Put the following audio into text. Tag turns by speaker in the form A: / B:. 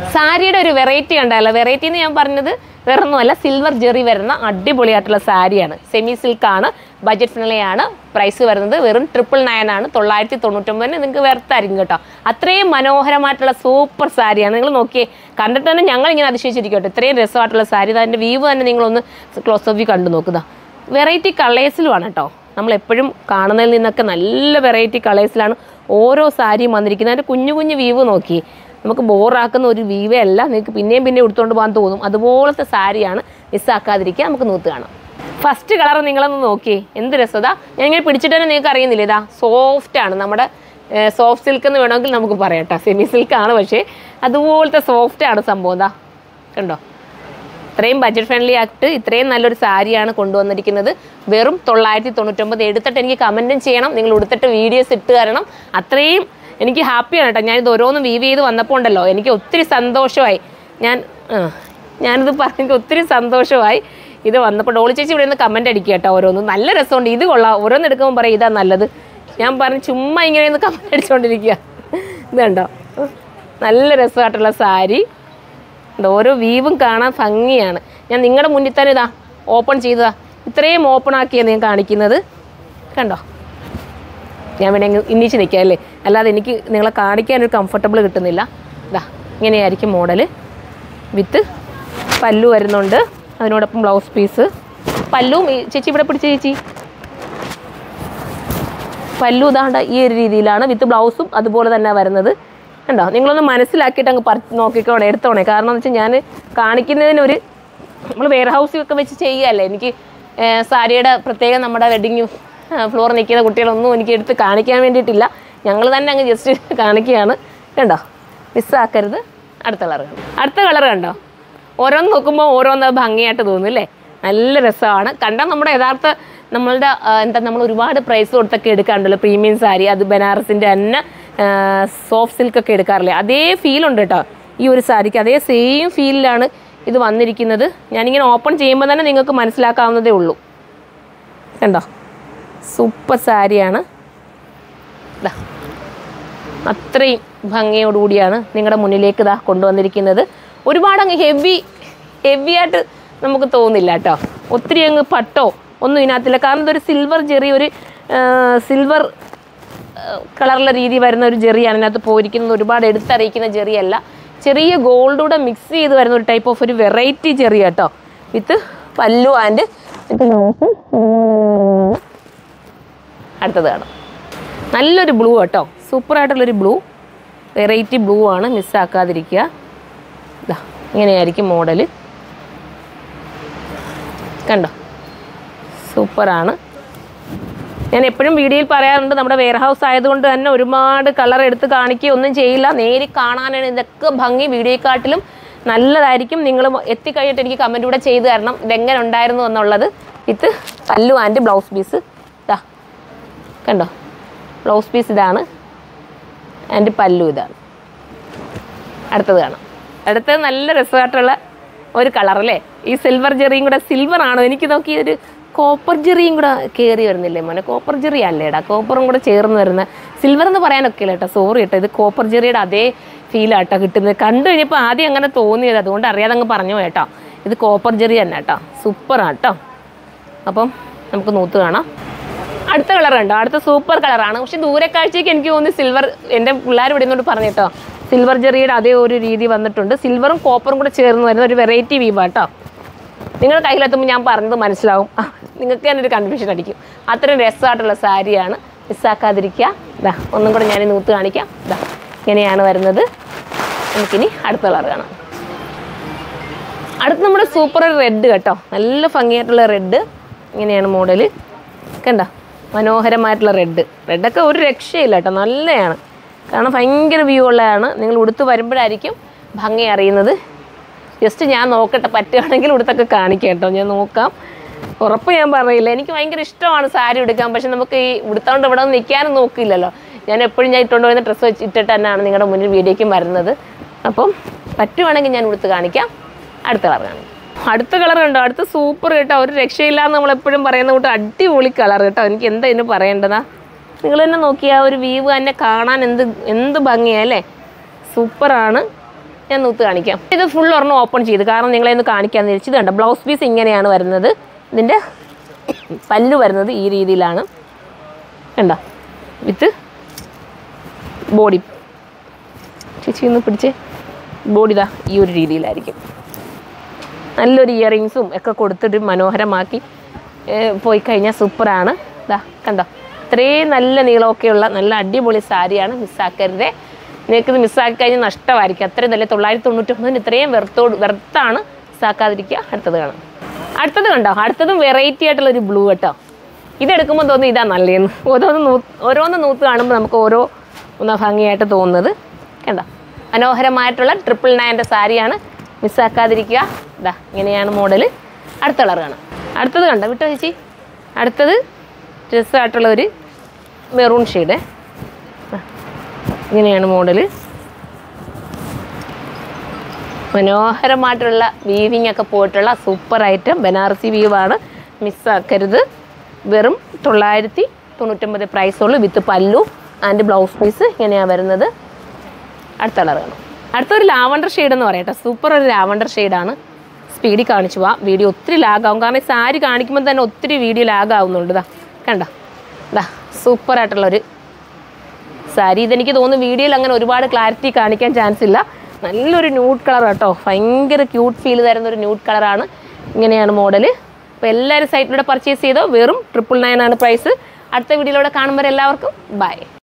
A: സാരിയുടെ ഒരു വെറൈറ്റി ഉണ്ടല്ലോ വെറൈറ്റി എന്ന് ഞാൻ പറഞ്ഞത് വേറൊന്നുമല്ല സിൽവർ ജെറി വരുന്ന അടിപൊളിയായിട്ടുള്ള സാരിയാണ് സെമി സിൽക്കാണ് ബഡ്ജറ്റ് ഫ്രണ്ട്ലിയാണ് പ്രൈസ് വരുന്നത് വെറും ട്രിപ്പിൾ നയൻ ആണ് തൊള്ളായിരത്തി തൊണ്ണൂറ്റൊമ്പതിന് നിങ്ങൾക്ക് വെറുത്തായിരിക്കും കേട്ടോ അത്രയും മനോഹരമായിട്ടുള്ള സൂപ്പർ സാരിയാണ് നിങ്ങൾ നോക്കിയേ കണ്ടിട്ട് തന്നെ ഞങ്ങൾ ഇങ്ങനെ അതിശയിച്ചിരിക്കും കേട്ടോ ഇത്രയും രസമായിട്ടുള്ള സാരി അതിൻ്റെ വീവ് തന്നെ നിങ്ങളൊന്ന് ക്ലോസ് ഓഫ് കണ്ടു നോക്കുക വെറൈറ്റി കളേഴ്സിലുമാണ് കേട്ടോ നമ്മൾ എപ്പോഴും കാണുന്നതിൽ നിന്നൊക്കെ നല്ല വെറൈറ്റി കളേഴ്സിലാണ് ഓരോ സാരിയും വന്നിരിക്കുന്നത് അതിൻ്റെ കുഞ്ഞു കുഞ്ഞു വീവ് നോക്കി നമുക്ക് ബോറാക്കുന്ന ഒരു വീവേ അല്ല നിങ്ങൾക്ക് പിന്നെയും പിന്നെ എടുത്തുകൊണ്ട് പോകാൻ തോന്നും അതുപോലത്തെ സാരിയാണ് മിസ്സാക്കാതിരിക്കുക നമുക്ക് നൂത്ത് കാണാം ഫസ്റ്റ് കളർ നിങ്ങളൊന്ന് നോക്കിയേ എന്ത് രസതാ ഞാൻ ഇങ്ങനെ പിടിച്ചിട്ട് തന്നെ നിങ്ങൾക്ക് അറിയുന്നില്ല ഇതാ സോഫ്റ്റ് ആണ് നമ്മുടെ സോഫ്റ്റ് സിൽക്ക് എന്ന് വേണമെങ്കിൽ നമുക്ക് പറയാം കേട്ടോ സെമി സിൽക്കാണ് പക്ഷേ അതുപോലത്തെ സോഫ്റ്റ് ആണ് സംഭവം ഇതാ കണ്ടോ ഇത്രയും ബഡ്ജറ്റ് ഫ്രണ്ട്ലി ആയിട്ട് ഇത്രയും നല്ലൊരു സാരിയാണ് കൊണ്ടുവന്നിരിക്കുന്നത് വെറും തൊള്ളായിരത്തി തൊണ്ണൂറ്റൊമ്പത് എടുത്തിട്ട് എനിക്ക് കമൻറ്റും ചെയ്യണം നിങ്ങൾ എടുത്തിട്ട് വീഡിയോസ് ഇട്ട് തരണം അത്രയും എനിക്ക് ഹാപ്പിയാണ് കേട്ടോ ഞാനിത് ഓരോന്നും വീവ് ചെയ്ത് വന്നപ്പോൾ ഉണ്ടല്ലോ എനിക്ക് ഒത്തിരി സന്തോഷമായി ഞാൻ ആ, ഞാനിത് പറഞ്ഞെങ്കിൽ ഒത്തിരി സന്തോഷമായി ഇത് വന്നപ്പോൾ ഡോളി ചേച്ചി ഇവിടെ നിന്ന് കമൻറ്റ് അടിക്കുക കേട്ടോ ഓരോന്നും നല്ല രസമുണ്ട് ഇത് കൊള്ളാം ഓരോന്ന് എടുക്കുമ്പോൾ പറയും ഇതാ നല്ലത് ഞാൻ പറഞ്ഞു ചുമ്മാ ഇങ്ങനെ ഒന്ന് കമൻറ്റ് അടിച്ചുകൊണ്ടിരിക്കുക ഇതുണ്ടോ നല്ല രസമായിട്ടുള്ള സാരി ഉണ്ട്. ഓരോ വീവും കാണാൻ ഭംഗിയാണ് ഞാൻ നിങ്ങളുടെ മുന്നിൽ തന്നെ ഇതാ ഓപ്പൺ ചെയ്തതാ ഇത്രയും ഓപ്പൺ ആക്കിയാണ് ഞാൻ കാണിക്കുന്നത് കണ്ടോ ഞാൻ വേണേ ഇന്നിച്ച് നിൽക്കാം അല്ലേ അല്ലാതെ എനിക്ക് നിങ്ങളെ കാണിക്കാൻ ഒരു കംഫർട്ടബിൾ കിട്ടുന്നില്ല ഇതാ ഇങ്ങനെയായിരിക്കും മോഡൽ വിത്ത് പല്ലു വരുന്നുണ്ട് അതിനോടൊപ്പം ബ്ലൗസ് പീസ് പല്ലും ഈ ചേച്ചി ഇവിടെ പിടിച്ച ചേച്ചി പല്ലു ഇതാണ്ട ഈ ഒരു രീതിയിലാണ് വിത്ത് ബ്ലൗസും അതുപോലെ തന്നെ വരുന്നത് കണ്ടോ നിങ്ങളൊന്ന് മനസ്സിലാക്കിയിട്ട് അങ്ങ് പറ നോക്കിക്കോണേ എടുത്തോണേ കാരണം എന്ന് വെച്ചാൽ ഞാൻ കാണിക്കുന്നതിനൊരു നമ്മൾ വെയർ ഹൗസിലൊക്കെ വെച്ച് ചെയ്യുകയല്ലേ എനിക്ക് ഏർ, സാരിയുടെ പ്രത്യേകം നമ്മുടെ വെഡിങ് ഫ്ലോർ നിൽക്കുന്ന കുട്ടികളൊന്നും എനിക്ക് എടുത്ത് കാണിക്കാൻ വേണ്ടിയിട്ടില്ല ഞങ്ങൾ തന്നെ അങ്ങ് ജസ്റ്റ് കാണിക്കുകയാണ് കണ്ടോ മിസ്സാക്കരുത് അടുത്ത കളർ കണ്ടോ അടുത്ത കളർ കണ്ടോ ഓരോന്ന് നോക്കുമ്പോൾ ഓരോന്ന് ഭംഗിയായിട്ട് തോന്നും അല്ലേ നല്ല രസമാണ് കണ്ടാൽ നമ്മുടെ യഥാർത്ഥ നമ്മളുടെ ആ, എന്താ നമ്മൾ ഒരുപാട് പ്രൈസ് കൊടുത്തൊക്കെ എടുക്കാറുണ്ടല്ലോ പ്രീമിയം സാരി അത് ബനാറസിൻ്റെ തന്നെ സോഫ്റ്റ് സിൽക്ക് ഒക്കെ എടുക്കാറില്ലേ അതേ ഫീൽ ഉണ്ട് കേട്ടോ ഈ ഒരു സാരിക്ക് അതേ സെയിം ഫീലിലാണ് ഇത് വന്നിരിക്കുന്നത് ഞാനിങ്ങനെ ഓപ്പൺ ചെയ്യുമ്പോൾ തന്നെ നിങ്ങൾക്ക് മനസ്സിലാക്കാവുന്നതേ ഉള്ളൂ കണ്ടോ സൂപ്പർ സാരിയാണ് ഇതാ അത്രയും ഭംഗിയോടുകൂടിയാണ് നിങ്ങളുടെ മുന്നിലേക്ക് ഇതാ കൊണ്ടുവന്നിരിക്കുന്നത് ഒരുപാട് അങ്ങ് ഹെവി ഹെവി ആയിട്ട് നമുക്ക് തോന്നില്ല കേട്ടോ ഒത്തിരി അങ്ങ് പട്ടോ ഒന്നും ഇതിനകത്തില്ല കാരണം ഇതൊരു സിൽവർ ജെറി ഒരു സിൽവർ കളറിലെ രീതി വരുന്ന ഒരു ജെറിയാണ് ഇതിനകത്ത് പോയിരിക്കുന്നത് ഒരുപാട് എടുത്തറിയിക്കുന്ന ജെറിയല്ല ചെറിയ ഗോൾഡൂടെ മിക്സ് ചെയ്ത് വരുന്ന ഒരു ടൈപ്പ് ഓഫ് ഒരു വെറൈറ്റി ജെറി കേട്ടോ വിത്ത് പല്ലു ആൻഡ് അടുത്തത് കാണാം നല്ലൊരു ബ്ലൂ കേട്ടോ സൂപ്പറായിട്ടുള്ളൊരു ബ്ലൂ വെറൈറ്റി ബ്ലൂ ആണ് മിസ്സാക്കാതിരിക്കുക ഇതാ ഇങ്ങനെയായിരിക്കും മോഡൽ കണ്ടോ സൂപ്പറാണ് ഞാൻ എപ്പോഴും വീഡിയോയിൽ പറയാറുണ്ട് നമ്മുടെ വെയർ ഹൗസ് ആയതുകൊണ്ട് തന്നെ ഒരുപാട് കളർ എടുത്ത് കാണിക്കുകയോ ഒന്നും ചെയ്യില്ല നേരി കാണാനാണ് ഇതൊക്കെ ഭംഗി വീഡിയോക്കാട്ടിലും നല്ലതായിരിക്കും നിങ്ങൾ എത്തിക്കഴിഞ്ഞിട്ട് എനിക്ക് കമൻറ്റ് കൂടെ ചെയ്തു തരണം ഇതെങ്ങനെ ഉണ്ടായിരുന്നു എന്നുള്ളത് വിത്ത് പല്ലു ആൻഡ് ബ്ലൗസ് പീസ് ഇതാ കണ്ടോ ബ്ലൗസ് പീസ് ഇതാണ് ആൻഡ് പല്ലു ഇതാണ് അടുത്തത് കാണാം അടുത്തത് നല്ല രസമായിട്ടുള്ള ഒരു കളർ അല്ലേ ഈ സിൽവർ ജെറിയും കൂടെ സിൽവർ ആണോ എനിക്ക് നോക്കി ഒരു കോപ്പർ ജെറിയും കൂടെ കയറി വരുന്നില്ലേ മോനെ കോപ്പർ ജെറി അല്ലേടാ കോപ്പറും കൂടെ ചേർന്ന് വരുന്ന സിൽവർ എന്ന് പറയാനൊക്കെ ഇല്ല കേട്ടോ സോറി കേട്ടോ ഇത് കോപ്പർ ജെറിയുടെ അതേ ഫീലാട്ടോ കിട്ടുന്നത് കണ്ടു കഴിഞ്ഞപ്പോൾ ആദ്യം അങ്ങനെ തോന്നിയത് അതുകൊണ്ട് അറിയാതെ അങ്ങ് പറഞ്ഞു കേട്ടോ ഇത് കോപ്പർ ജെറി തന്നെ കേട്ടോ സൂപ്പറാണ് കേട്ടോ അപ്പം നമുക്ക് നൂത്ത് കാണാം അടുത്ത കളർ ഉണ്ടോ അടുത്ത സൂപ്പർ കളറാണ് പക്ഷെ ദൂരക്കാഴ്ചയ്ക്ക് എനിക്ക് തോന്നി സിൽവർ എൻ്റെ പിള്ളേർ ഇവിടെ നിന്നോട് പറഞ്ഞു കേട്ടോ സിൽവർ ജെറിയുടെ അതേ ഒരു രീതി വന്നിട്ടുണ്ട് സിൽവറും കോപ്പറും കൂടെ ചേർന്ന് വരുന്ന ഒരു വെറൈറ്റി വീവാ കേട്ടോ നിങ്ങളുടെ കയ്യിലെത്തുമ്പോൾ ഞാൻ പറഞ്ഞത് മനസ്സിലാവും ആ, നിങ്ങൾക്ക് തന്നെ ഒരു കൺഫ്യൂഷൻ അടിക്കും അത്രയും രസമായിട്ടുള്ള സാരിയാണ് മിസ്സാക്കാതിരിക്കുക ഇതാ ഒന്നും കൂടെ ഞാൻ നൂത്ത് കാണിക്കാം ഇതാ ഇങ്ങനെയാണ് വരുന്നത് നമുക്കിനി അടുത്ത കളർ കാണാം അടുത്ത് നമ്മുടെ സൂപ്പർ റെഡ് കേട്ടോ നല്ല ഭംഗിയായിട്ടുള്ള റെഡ് ഇങ്ങനെയാണ് മോഡൽ കണ്ട മനോഹരമായിട്ടുള്ള റെഡ് റെഡൊക്കെ ഒരു രക്ഷയില്ല കേട്ടോ നല്ലതാണ് കാരണം ഭയങ്കര വ്യൂ ഉള്ളതാണ് നിങ്ങൾ ഉടുത്ത് വരുമ്പോഴായിരിക്കും ഭംഗി അറിയുന്നത് ജസ്റ്റ് ഞാൻ നോക്കട്ടെ പറ്റുകയാണെങ്കിൽ ഉടുത്തൊക്കെ കാണിക്കാം കേട്ടോ ഞാൻ നോക്കാം ഉറപ്പ് ഞാൻ പറയില്ല എനിക്ക് ഭയങ്കര ഇഷ്ടമാണ് സാരി ഉടുക്കാൻ പക്ഷെ നമുക്ക് ഈ ഉടുത്തോണ്ട് ഇവിടെ നിന്ന് നിൽക്കാനും നോക്കില്ലല്ലോ ഞാൻ എപ്പോഴും ഞാൻ ഇട്ടുകൊണ്ട് വരുന്ന ഡ്രസ്സ് വെച്ച് ഇട്ടിട്ട് തന്നെയാണ് നിങ്ങളുടെ മുന്നിൽ വീഡിയോയ്ക്കും വരുന്നത് അപ്പം പറ്റുവാണെങ്കിൽ ഞാൻ ഉടുത്ത് കാണിക്കാം അടുത്ത കളർ കാണിക്കാം അടുത്ത കളർ കണ്ടോ അടുത്ത സൂപ്പർ കേട്ടോ ഒരു രക്ഷയില്ല എന്ന് നമ്മൾ എപ്പോഴും പറയുന്ന കൂട്ട് അടിപൊളി കളർ കേട്ടോ എനിക്ക് എന്താ ഇതിന് പറയേണ്ടതാ നിങ്ങൾ തന്നെ നോക്കിയാൽ ഒരു വീവ് തന്നെ കാണാൻ എന്ത് എന്ത് ഭംഗിയാ അല്ലേ സൂപ്പറാണ് ഞാൻ നൂത്ത് കാണിക്കാം ഇത് ഫുൾ ഒരെണ്ണം ഓപ്പൺ ചെയ്ത് കാരണം നിങ്ങളെ ഒന്ന് കാണിക്കാമെന്ന് വിചാരിച്ചത് കണ്ട ബ്ലൗസ് പീസ് ഇങ്ങനെയാണ് വരുന്നത് ഇതിൻ്റെ പല്ല് വരുന്നത് ഈ രീതിയിലാണ് കണ്ട വിത്ത് ബോഡി ചേച്ചി ഒന്ന് പിടിച്ച് ബോഡി ഇതാ ഈ ഒരു രീതിയിലായിരിക്കും നല്ലൊരു ഇയറിങ്സും ഒക്കെ കൊടുത്തിട്ട് മനോഹരമാക്കി ഏ, പോയി കഴിഞ്ഞാൽ സൂപ്പറാണ് ഇതാ കണ്ടോ ഇത്രയും നല്ല നീളമൊക്കെയുള്ള നല്ല അടിപൊളി സാരിയാണ് മിസ്സാക്കരുത് നിങ്ങൾക്ക് ഇത് മിസ്സാക്കി കഴിഞ്ഞാൽ നഷ്ടമായിരിക്കും അത്രയും നല്ല തൊള്ളായിരത്തി തൊണ്ണൂറ്റൊമ്പതിന് ഇത്രയും വെറുത്തോട് വെറുത്താണ് മിസ്സാക്കാതിരിക്കുക അടുത്തത് കാണാം അടുത്തത് കണ്ടോ അടുത്തതും വെറൈറ്റി ആയിട്ടുള്ള ഒരു ബ്ലൂ കേട്ടോ ഇതെടുക്കുമ്പോൾ തോന്നുന്നു ഇതാ നല്ലതെന്ന് ഓരോന്ന് നൂ ഓരോന്ന് നൂത്ത് കാണുമ്പോൾ നമുക്ക് ഓരോ ഒന്ന് ഭംഗിയായിട്ട് തോന്നുന്നത് കണ്ടോ മനോഹരമായിട്ടുള്ള ട്രിപ്പിൾ നയൻ്റെ സാരിയാണ് മിസ്സാക്കാതിരിക്കുക ഇതാ ഇങ്ങനെയാണ് മോഡൽ അടുത്ത കളർ കാണാം അടുത്തത് കണ്ടോ വിട്ടോ ചേച്ചി അടുത്തത് രസമായിട്ടുള്ള ഒരു മെറൂൺ ഷെയ്ഡ് ഇങ്ങനെയാണ് മോഡൽ മനോഹരമായിട്ടുള്ള വീവിങ് ഒക്കെ പോയിട്ടുള്ള സൂപ്പർ ഐറ്റം ബനാറസി വീവാണ് മിസ്സാക്കരുത് വെറും തൊള്ളായിരത്തി തൊണ്ണൂറ്റൊമ്പത് പ്രൈസുള്ളൂ വിത്ത് പല്ലു ആൻഡ് ബ്ലൗസ് പീസ് ഇങ്ങനെയാണ് വരുന്നത് അടുത്ത കളർ കാണാം അടുത്തൊരു ലാവണ്ടർ ഷെയ്ഡ് എന്ന് പറയട്ടെ സൂപ്പർ ഒരു ലാവണ്ടർ ഷെയ്ഡാണ് സ്പീഡിൽ കാണിച്ചു പോവാം വീഡിയോ ഒത്തിരി ലാഗാവും കാരണം ഈ സാരി കാണിക്കുമ്പോൾ തന്നെ ഒത്തിരി വീഡിയോ ലാഗാവുന്നുണ്ട് ഇതാ കണ്ടോ ഇതാ സൂപ്പറായിട്ടുള്ളൊരു സാരി ഇതെനിക്ക് തോന്നുന്നു വീഡിയോയിൽ അങ്ങനെ ഒരുപാട് ക്ലാരിറ്റി കാണിക്കാൻ ചാൻസ് ഇല്ല നല്ലൊരു ന്യൂഡ് കളർ കേട്ടോ ഭയങ്കര ക്യൂട്ട് ഫീൽ തരുന്ന ഒരു ന്യൂഡ് കളറാണ് ഇങ്ങനെയാണ് മോഡൽ അപ്പോൾ എല്ലാവരും സൈറ്റിലൂടെ പർച്ചേസ് ചെയ്തോ വെറും ട്രിപ്പിൾ നയൻ ആണ് പ്രൈസ് അടുത്ത വീഡിയോയിലൂടെ കാണുമ്പോൾ എല്ലാവർക്കും ബൈ